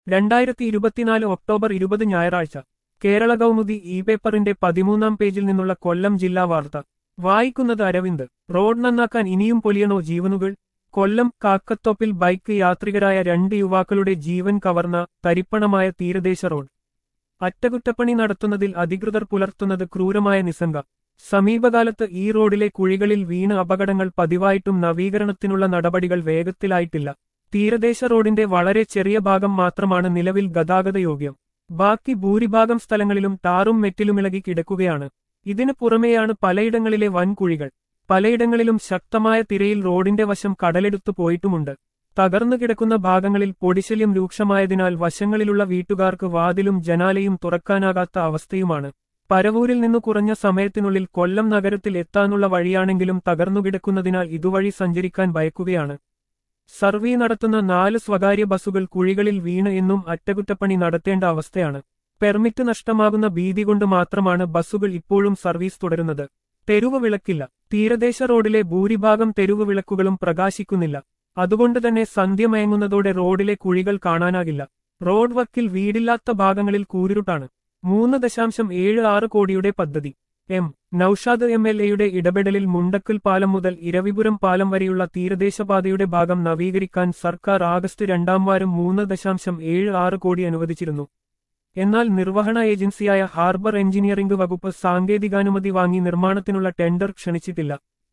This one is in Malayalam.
രണ്ടായിരത്തി ഇരുപത്തിനാല് ഒക്ടോബർ ഇരുപത് ഞായറാഴ്ച കേരള കൗമുദി ഇ പേപ്പറിന്റെ പതിമൂന്നാം പേജിൽ നിന്നുള്ള കൊല്ലം ജില്ലാ വാർത്ത വായിക്കുന്നത് അരവിന്ദ് റോഡ് നന്നാക്കാൻ ഇനിയും പൊലിയണോ ജീവനുകൾ കൊല്ലം കാക്കത്തോപ്പിൽ ബൈക്ക് യാത്രികരായ രണ്ട് യുവാക്കളുടെ ജീവൻ കവർന്ന തരിപ്പണമായ തീരദേശ റോഡ് അറ്റകുറ്റപ്പണി നടത്തുന്നതിൽ അധികൃതർ പുലർത്തുന്നത് ക്രൂരമായ നിസ്സംഗ സമീപകാലത്ത് ഈ റോഡിലെ കുഴികളിൽ വീണ് അപകടങ്ങൾ പതിവായിട്ടും നവീകരണത്തിനുള്ള നടപടികൾ വേഗത്തിലായിട്ടില്ല തീരദേശ റോഡിന്റെ വളരെ ചെറിയ ഭാഗം മാത്രമാണ് നിലവിൽ ഗതാഗതയോഗ്യം ബാക്കി ഭൂരിഭാഗം സ്ഥലങ്ങളിലും ടാറും മെറ്റിലുമിളകി കിടക്കുകയാണ് ഇതിനു പുറമെയാണ് പലയിടങ്ങളിലെ വൻകുഴികൾ പലയിടങ്ങളിലും ശക്തമായ തിരയിൽ റോഡിന്റെ വശം കടലെടുത്തു പോയിട്ടുമുണ്ട് തകർന്നു കിടക്കുന്ന ഭാഗങ്ങളിൽ പൊടിശല്യം രൂക്ഷമായതിനാൽ വശങ്ങളിലുള്ള വീട്ടുകാർക്ക് വാതിലും ജനാലയും തുറക്കാനാകാത്ത അവസ്ഥയുമാണ് പരവൂരിൽ നിന്നു കുറഞ്ഞ സമയത്തിനുള്ളിൽ കൊല്ലം നഗരത്തിൽ എത്താനുള്ള വഴിയാണെങ്കിലും തകർന്നുകിടക്കുന്നതിനാൽ ഇതുവഴി സഞ്ചരിക്കാൻ ഭയക്കുകയാണ് സർവീ നടത്തുന്ന നാല് സ്വകാര്യ ബസ്സുകൾ കുഴികളിൽ വീണ് എന്നും അറ്റകുറ്റപ്പണി നടത്തേണ്ട അവസ്ഥയാണ് പെർമിറ്റ് നഷ്ടമാകുന്ന ഭീതി കൊണ്ട് മാത്രമാണ് ബസ്സുകൾ ഇപ്പോഴും സർവീസ് തുടരുന്നത് തെരുവ് വിളക്കില്ല തീരദേശ റോഡിലെ ഭൂരിഭാഗം തെരുവ് വിളക്കുകളും പ്രകാശിക്കുന്നില്ല അതുകൊണ്ട് തന്നെ സന്ധ്യ മയങ്ങുന്നതോടെ റോഡിലെ കുഴികൾ കാണാനാകില്ല റോഡ് വക്കിൽ വീടില്ലാത്ത ഭാഗങ്ങളിൽ കൂരിരുട്ടാണ് മൂന്ന് ദശാംശം ഏഴ് ആറ് കോടിയുടെ പദ്ധതി എം നൌഷാദ് എം എൽ എയുടെ ഇടപെടലിൽ മുണ്ടക്കൽ പാലം മുതൽ ഇരവിപുരം പാലം വരെയുള്ള തീരദേശപാതയുടെ ഭാഗം നവീകരിക്കാൻ സർക്കാർ ആഗസ്റ്റ് രണ്ടാം വാരം മൂന്ന് ദശാംശം ഏഴ് ആറ് കോടി അനുവദിച്ചിരുന്നു എന്നാൽ നിർവഹണ ഏജൻസിയായ ഹാർബർ എഞ്ചിനീയറിംഗ് വകുപ്പ് സാങ്കേതികാനുമതി വാങ്ങി നിർമ്മാണത്തിനുള്ള ടെൻഡർ ക്ഷണിച്ചിട്ടില്ല